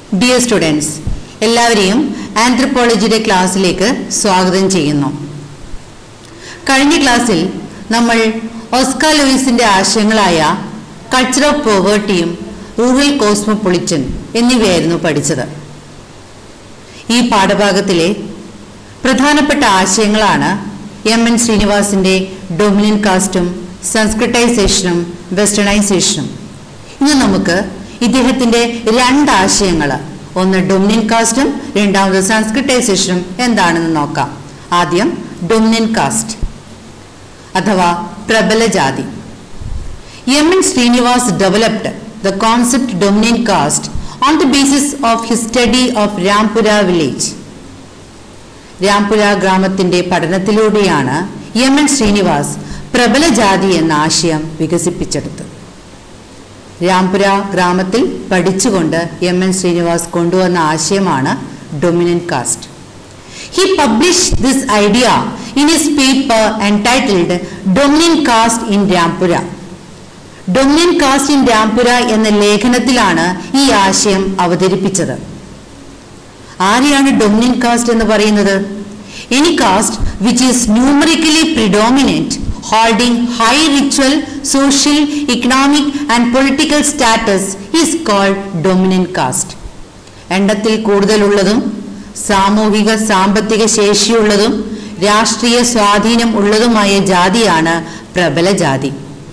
Dear students എല്ലാവരെയും ആന്ത്രപ്പോളജിയുടെ ക്ലാസ്സിലേക്ക് സ്വാഗതം ചെയ്യുന്നു കഴിഞ്ഞ ക്ലാസ്സിൽ നമ്മൾ ഓസ്കാർ ലൂയിസിന്റെ ആശയങ്ങളായ കൾച്ചർ ഓഫ് പോവേർട്ടിയും റൂറൽ കോസ്മോപൊളിറ്റൻ എന്നിവയായിരുന്നു പഠിച്ചത് ഈ പാഠഭാഗത്തിലെ പ്രധാനപ്പെട്ട ആശയങ്ങളാണ് എം എൻ ശ്രീനിവാസിന്റെ ഡൊമിനിയൻ കാസ്റ്റും സംസ്കൃതൈസേഷനും വെസ്റ്റേണൈസേഷനും ഇന്ന് നമുക്ക് ഇദ്ദേഹത്തിന്റെ രണ്ട് ആശയങ്ങൾ ഒന്ന് ഡൊമിനിയൻ കാസ്റ്റും രണ്ടാമത് സംസ്കൃതൈസേഷനും എന്താണെന്ന് നോക്കാം ആദ്യം ഡൊമിനിയൻ കാസ്റ്റ് അഥവാ പ്രബല ജാതി M N Srinivas developed the concept dominant caste on the basis of his study of Rampura village Rampura ഗ്രാമത്തിന്റെ പഠനത്തിലൂടെയാണ് എം എൻ ശ്രീനിവാസ് പ്രബല ജാതി എന്ന ആശയം വികസിപ്പിച്ചെടുത്തത് രാംപുര ഗ്രാമത്തിൽ പഠിച്ചുകൊണ്ട് എം എൻ ശ്രീനിവാസ് കൊണ്ടുവന്ന ആശയമാണ് dominant caste he publish this idea in his paper entitled dominant caste in Rampura dominant caste in Rampura എന്ന ലേഖനത്തിലാണ് ഈ ആശയം അവതരിപ്പിച്ചത് ആരെയാണ് ഡൊമിനൻ കാസ്റ്റ് എന്ന് പറയുന്നത് any caste which is numerically predominant holding high ritual, social, economic and political status is called dominant caste. എണ്ണത്തിൽ കൂടുതലുള്ളതും സാമൂഹിക സാമ്പത്തിക ശേഷിയുള്ളതും രാഷ്ട്രീയ സ്വാധീനം ഉള്ളതുമായ ജാതിയാണ് പ്രബല ജാതി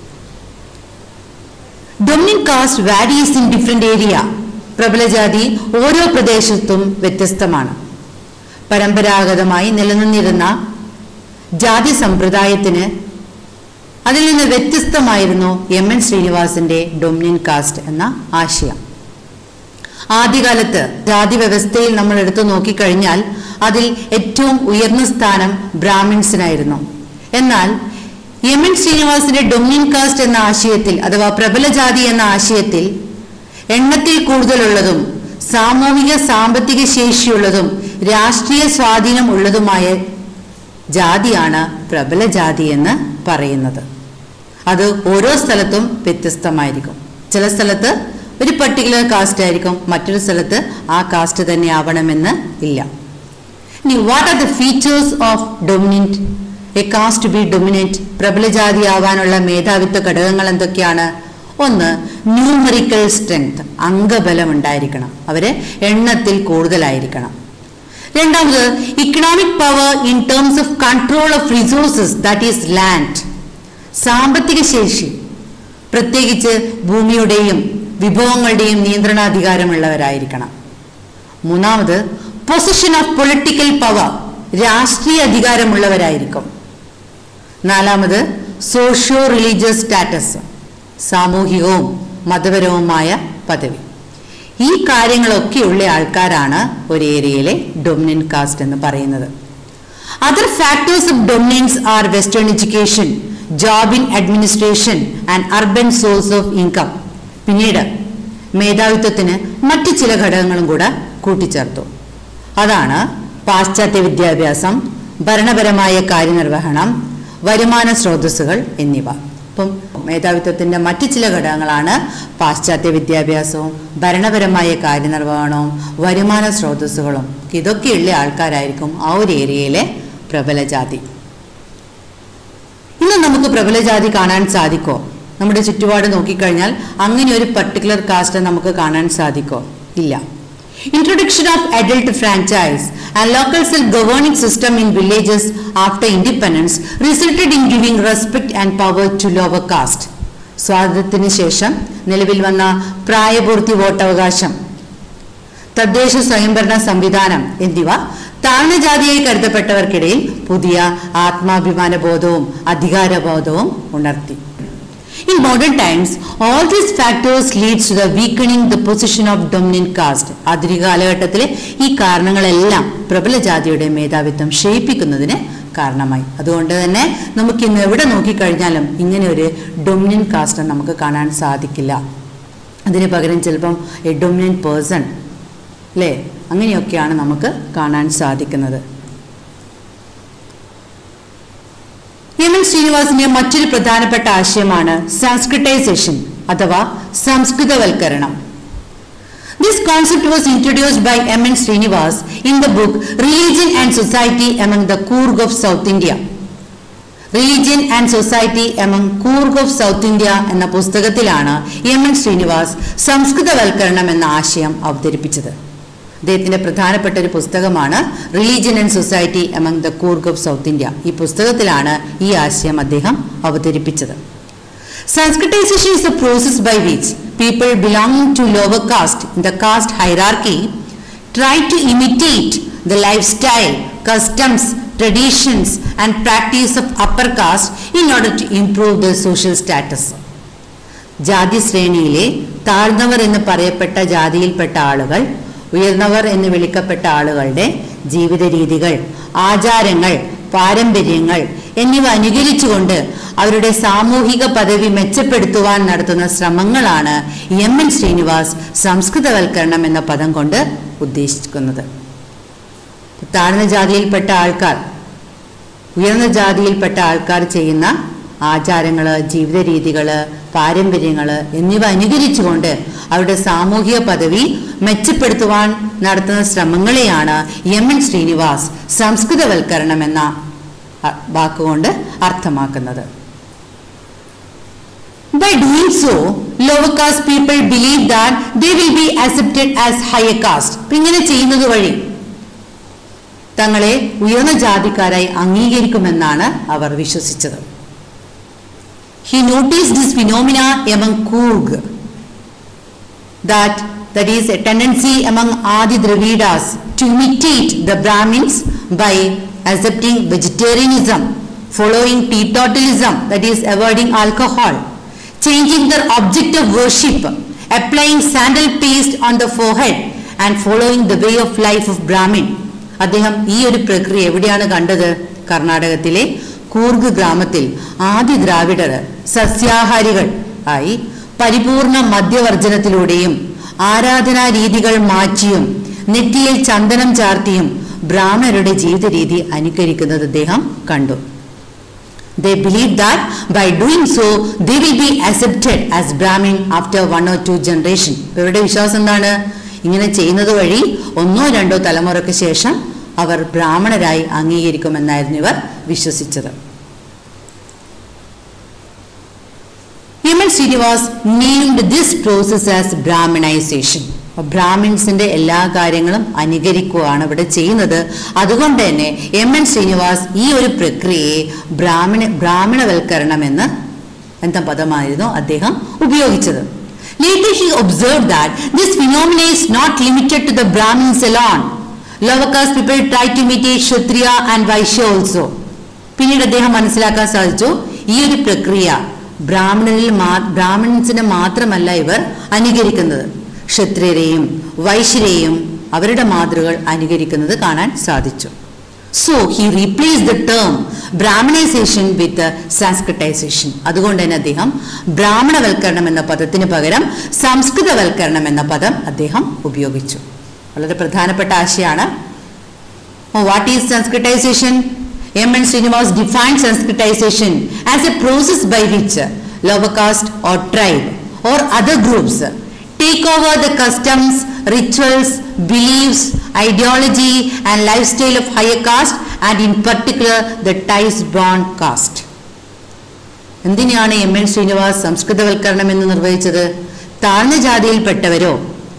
dominant caste varies in different area പ്രബല ജാതി ഓരോ പ്രദേശത്തും വ്യത്യസ്തമാണ് പരമ്പരാഗതമായി നിലനിന്നിരുന്ന ജാതി സമ്പ്രദായത്തിന് അതിൽ നിന്ന് വ്യത്യസ്തമായിരുന്നു എം എൻ ശ്രീനിവാസിന്റെ ഡൊമിനിയൻ കാസ്റ്റ് എന്ന ആശയം ആദ്യകാലത്ത് ജാതി വ്യവസ്ഥയിൽ നമ്മൾ എടുത്തു നോക്കിക്കഴിഞ്ഞാൽ അതിൽ ഏറ്റവും ഉയർന്ന സ്ഥാനം ബ്രാഹ്മിൺസിനായിരുന്നു എന്നാൽ എം എൻ ശ്രീനിവാസിന്റെ ഡൊമിനിയൻ കാസ്റ്റ് എന്ന ആശയത്തിൽ അഥവാ പ്രബല ജാതി എന്ന ആശയത്തിൽ എണ്ണത്തിൽ കൂടുതലുള്ളതും സാമൂഹിക സാമ്പത്തിക ശേഷിയുള്ളതും രാഷ്ട്രീയ സ്വാധീനം ഉള്ളതുമായ ജാതിയാണ് പ്രബല ജാതി എന്ന് പറയുന്നത് അത് ഓരോ സ്ഥലത്തും വ്യത്യസ്തമായിരിക്കും ചില സ്ഥലത്ത് ഒരു പർട്ടിക്കുലർ കാസ്റ്റ് ആയിരിക്കും മറ്റൊരു സ്ഥലത്ത് ആ കാസ്റ്റ് തന്നെ ആവണമെന്ന് ഇല്ല ഇനി what are the features of dominant a caste be dominant പ്രബല ജാതി ആവാനുള്ള മേധാവിത്വ ഘടകങ്ങൾ എന്തൊക്കെയാണ് ഒന്ന് ന്യൂമറിക്കൽ സ്ട്രെങ്ത് അംഗബലം ഉണ്ടായിരിക്കണം അവര് എണ്ണത്തിൽ കൂടുതലായിരിക്കണം രണ്ടാമത് economic power in terms of control of resources that is land സാമ്പത്തിക ശേഷി പ്രത്യേകിച്ച് ഭൂമിയുടെയും വിഭവങ്ങളുടെയും നിയന്ത്രണാധികാരമുള്ളവരായിരിക്കണം മൂന്നാമത് പൊസിഷൻ ഓഫ് പൊളിറ്റിക്കൽ പവർ രാഷ്ട്രീയ അധികാരമുള്ളവരായിരിക്കും നാലാമത് സോഷ്യോ റിലീജിയസ് സ്റ്റാറ്റസ് സാമൂഹികവും മതപരവുമായ പദവി ഈ കാര്യങ്ങളൊക്കെയുള്ള ആൾക്കാരാണ് ഒരു ഏരിയയിലെ ഡൊമിനൻ കാസ്റ്റ് എന്ന് പറയുന്നത് other factors of dominance are western education job in administration and urban source of income പിന്നീട് മേധാവിത്വത്തിന് മറ്റു ചില ഘടകങ്ങളും കൂടെ കൂട്ടിച്ചേർത്തു അതാണ് പാശ്ചാത്യ വിദ്യാഭ്യാസം ഭരണപരമായ കാര്യനിർവഹണം വരുമാന സ്രോതസ്സുകൾ എന്നിവ അപ്പം മേധാവിത്വത്തിന്റെ മറ്റു ചില ഘടകങ്ങളാണ് പാശ്ചാത്യ വിദ്യാഭ്യാസവും ഭരണപരമായ കാര്യനിർവഹണവും വരുമാന സ്രോതസ്സുകളും ഇതൊക്കെയുള്ള ആൾക്കാരായിരിക്കും ആ ഒരു ഏരിയയിലെ പ്രബല ജാതി ഇന്ന് നമുക്ക് പ്രബല ജാതി കാണാൻ സാധിക്കോ നമ്മുടെ ചുറ്റുപാട് നോക്കിക്കഴിഞ്ഞാൽ അങ്ങനെ ഒരു പർട്ടിക്കുലർ കാസ്റ്റ് നമുക്ക് കാണാൻ സാധിക്കോ ഇല്ല introduction of adult franchise and local self governing system in villages after independence resulted in giving respect and power to lower caste സ്വാതന്ത്ര്യത്തിന് ശേഷം നിലവിൽ വന്ന പ്രായപൂർത്തി വോട്ടവകാശം തദ്ദേശ സ്വയംഭരണ സംവിധാനം എന്നിവ താഴ്ന്ന ജാതിയായി കരുതപ്പെട്ടവർക്കിടയിൽ പുതിയ ആത്മാഭിമാന ബോധവും അധികാരബോധവും ഉണർത്തി In modern times, all these factors leads to the weakening the position of dominant caste. ആധുനിക കാലഘട്ടത്തിലെ ഈ കാരണങ്ങളെല്ലാം പ്രബല ജാതിയുടെ മേധാവിത്വം ക്ഷയിപ്പിക്കുന്നതിന് കാരണമായി അതുകൊണ്ട് തന്നെ നമുക്ക് ഇന്ന് എവിടെ നോക്കിക്കഴിഞ്ഞാലും ഇങ്ങനെ ഒരു ഡൊമിനൻ കാസ്റ്റ് നമുക്ക് കാണാൻ സാധിക്കില്ല അതിന് പകരം ചിലപ്പം എ ഡൊമിനൻ പേഴ്സൺ അല്ലേ അങ്ങനെയൊക്കെയാണ് നമുക്ക് കാണാൻ സാധിക്കുന്നത് എം എൻ ശ്രീനിവാസിന്റെ മറ്റൊരു പ്രധാനപ്പെട്ട ആശയമാണ് സംസ്കൃതൈസേഷൻ അഥവാ സംസ്കൃതവൽക്കരണം This concept was introduced by M. N. Srinivas in the book Religion and Society Among the Coorg of South India. Religion and society among Coorg of South India എന്ന പുസ്തകത്തിലാണ് എം എൻ ശ്രീനിവാസ് സംസ്കൃതവൽക്കരണം എന്ന ആശയം അവതരിപ്പിച്ചത് അദ്ദേഹത്തിന്റെ പ്രധാനപ്പെട്ട ഒരു പുസ്തകമാണ് religion and society among the Coorg of South India ഈ പുസ്തകത്തിലാണ് ഈ ആശയം അദ്ദേഹം അവതരിപ്പിച്ചത് Sanskritization is a process by which people belonging to lower caste in the caste hierarchy try to imitate the lifestyle, customs, traditions and practice of upper caste in order to improve their social status. ജാതി ശ്രേണിയിലെ താഴ്ന്നവർ എന്ന് പറയപ്പെട്ട ജാതിയിൽപ്പെട്ട ആളുകൾ ഉയർന്നവർ എന്ന് വിളിക്കപ്പെട്ട ആളുകളുടെ ജീവിത രീതികൾ ആചാരങ്ങൾ പാരമ്പര്യങ്ങൾ എന്നിവ അനുകരിച്ചുകൊണ്ട് അവരുടെ സാമൂഹിക പദവി മെച്ചപ്പെടുത്തുവാൻ നടത്തുന്ന ശ്രമങ്ങളാണ് എം എൻ ശ്രീനിവാസ് സംസ്കൃതവൽക്കരണം എന്ന പദം കൊണ്ട് ഉദ്ദേശിക്കുന്നത് താഴ്ന്ന ജാതിയിൽപ്പെട്ട ആൾക്കാർ ഉയർന്ന ജാതിയിൽപ്പെട്ട ആൾക്കാർ ചെയ്യുന്ന ആചാരങ്ങൾ ജീവിത രീതികൾ പാരമ്പര്യങ്ങൾ എന്നിവ അനുകരിച്ചുകൊണ്ട് അവരുടെ സാമൂഹിക പദവി മെച്ചപ്പെടുത്തുവാൻ നടത്തുന്ന ശ്രമങ്ങളെയാണ് എം എൻ ശ്രീനിവാസ് സംസ്കൃതവൽക്കരണം എന്ന അ- വാക്കുകൊണ്ട് അർത്ഥമാക്കുന്നത് By doing so, lower caste people believe that they will be accepted as higher caste. അപ്പൊ ഇങ്ങനെ ചെയ്യുന്നത് വഴി തങ്ങളെ ഉയർന്ന ജാതിക്കാരായി അംഗീകരിക്കുമെന്നാണ് അവർ വിശ്വസിച്ചത് he notice this phenomena among Coorg that that is a tendency among Adi Dravidas to imitate the Brahmins by accepting vegetarianism, following teetotalism, that is avoiding alcohol, changing their object of worship, applying sandal paste on the forehead and following the way of life of Brahmin. അദ്ദേഹം ഈ ഒരു പ്രക്രിയ എവിടെയാണ് കണ്ടത് കർണാടകത്തിലെ കൂർഗ് ഗ്രാമത്തിൽ ആദ്യ ദ്രാവിഡർ സസ്യാഹാരികൾ ആയി പരിപൂർണ മദ്യവർജനത്തിലൂടെയും ആരാധനാ രീതികൾ മാറ്റിയും നെറ്റിയിൽ ചന്ദനം ചാർത്തിയും ബ്രാഹ്മണരുടെ ജീവിത രീതി അനുകരിക്കുന്നത് അദ്ദേഹം കണ്ടു They believe that by doing so, they will be accepted as Brahmin after one or two generation. ഇവരുടെ വിശ്വാസം എന്താണ് ഇങ്ങനെ ചെയ്യുന്നത് വഴി ഒന്നോ രണ്ടോ തലമുറയ്ക്ക് ശേഷം അവർ ബ്രാഹ്മണരായി അംഗീകരിക്കുമെന്നായിരുന്നു ഇവർ വിശ്വസിച്ചത് M N Srinivas named this process as Brahmanisation ബ്രാഹ്മിൻസിന്റെ എല്ലാ കാര്യങ്ങളും അനുകരിക്കുകയാണ് ഇവിടെ ചെയ്യുന്നത് അതുകൊണ്ട് തന്നെ എം എൻ ശ്രീനിവാസ് ഈ ഒരു പ്രക്രിയയെ ബ്രാഹ്മണ ബ്രാഹ്മണവൽക്കരണം എന്ന് എന്ന പദമായിരുന്നു അദ്ദേഹം ഉപയോഗിച്ചത് Later he observed that this phenomenon is not limited to the Brahmins alone. Lower caste people try to imitate Kshatriya and Vaishya also. പിന്നീട് അദ്ദേഹം മനസ്സിലാക്കാൻ സാധിച്ചു ഈ ഒരു പ്രക്രിയ ബ്രാഹ്മണനിൽ മാ ബ്രാഹ്മണൻസിനെ മാത്രമല്ല ഇവർ അനുകരിക്കുന്നത് ക്ഷത്രിയരെയും വൈശ്യരെയും അവരുടെ മാതൃകൾ അനുകരിക്കുന്നത് കാണാൻ സാധിച്ചു so he replace the term Brahmanisation with Sanskritisation അതുകൊണ്ട് തന്നെ അദ്ദേഹം ബ്രാഹ്മണവൽക്കരണം എന്ന പദത്തിന് പകരം സംസ്കൃതവൽക്കരണം എന്ന പദം അദ്ദേഹം ഉപയോഗിച്ചു വളരെ പ്രധാനപ്പെട്ട ആശയമാണ് what is Sanskritisation M N Srinivas define Sanskritisation as a process by which lower caste or tribe or other groups take over the customs, rituals, beliefs, ideology and lifestyle of higher caste and in particular the ties born caste. എന്തിനാണ് M N Srinivas സംസ്കൃതവൽക്കരണം എന്ന് നിർവഹിച്ചത് താഴ്ന്ന ജാതിയിൽപ്പെട്ടവരോ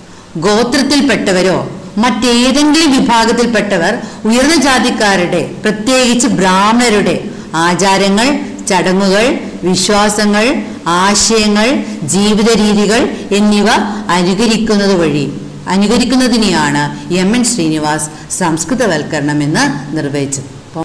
ഗോത്രത്തിൽപ്പെട്ടവരോ മറ്റേതെങ്കിലും വിഭാഗത്തിൽപ്പെട്ടവർ ഉയർന്ന ജാതിക്കാരുടെ പ്രത്യേകിച്ച് ബ്രാഹ്മണരുടെ ആചാരങ്ങൾ ചടങ്ങുകൾ വിശ്വാസങ്ങൾ ആശയങ്ങൾ ജീവിത രീതികൾ എന്നിവ അനുകരിക്കുന്നത് വഴി അനുകരിക്കുന്നതിനെയാണ് എം എൻ ശ്രീനിവാസ് സംസ്കൃതവൽക്കരണം എന്ന് നിർവഹിച്ചത് അപ്പോൾ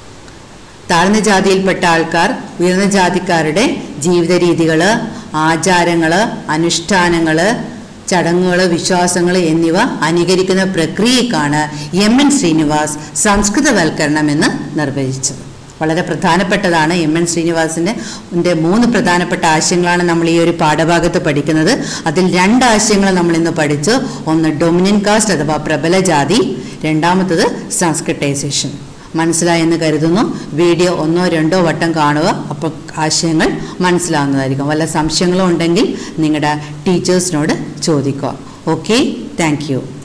താഴ്ന്ന ജാതിയിൽപ്പെട്ട ആൾക്കാർ ഉയർന്ന ജാതിക്കാരുടെ ജീവിത രീതികൾ ആചാരങ്ങൾ അനുഷ്ഠാനങ്ങൾ ചടങ്ങുകൾ വിശ്വാസങ്ങൾ എന്നിവ അനുകരിക്കുന്ന പ്രക്രിയക്കാണ് എം എൻ ശ്രീനിവാസ് സംസ്കൃതവൽക്കരണം എന്ന് നിർവചിച്ചത് വളരെ പ്രധാനപ്പെട്ടതാണ് എം എൻ ശ്രീനിവാസിൻ്റെ ന്റെ മൂന്ന് പ്രധാനപ്പെട്ട ആശയങ്ങളാണ് നമ്മൾ ഈ ഒരു പാഠഭാഗത്ത് പഠിക്കുന്നത് അതിൽ രണ്ട് ആശയങ്ങൾ നമ്മൾ ഇന്ന് പഠിച്ചു ഒന്ന് ഡൊമിനൻ കാസ്റ്റ് അഥവാ പ്രബല ജാതി രണ്ടാമത്തത് സംസ്കൃതൈസേഷൻ മനസ്സിലായെന്ന് കരുതുന്നു വീഡിയോ ഒന്നോ രണ്ടോ വട്ടം കാണുക അപ്പോൾ ആശയങ്ങൾ മനസ്സിലാവുന്നതായിരിക്കും വല്ല സംശയങ്ങളും ഉണ്ടെങ്കിൽ നിങ്ങളുടെ ടീച്ചേഴ്സിനോട് ചോദിക്കുക ഓക്കെ താങ്ക് യു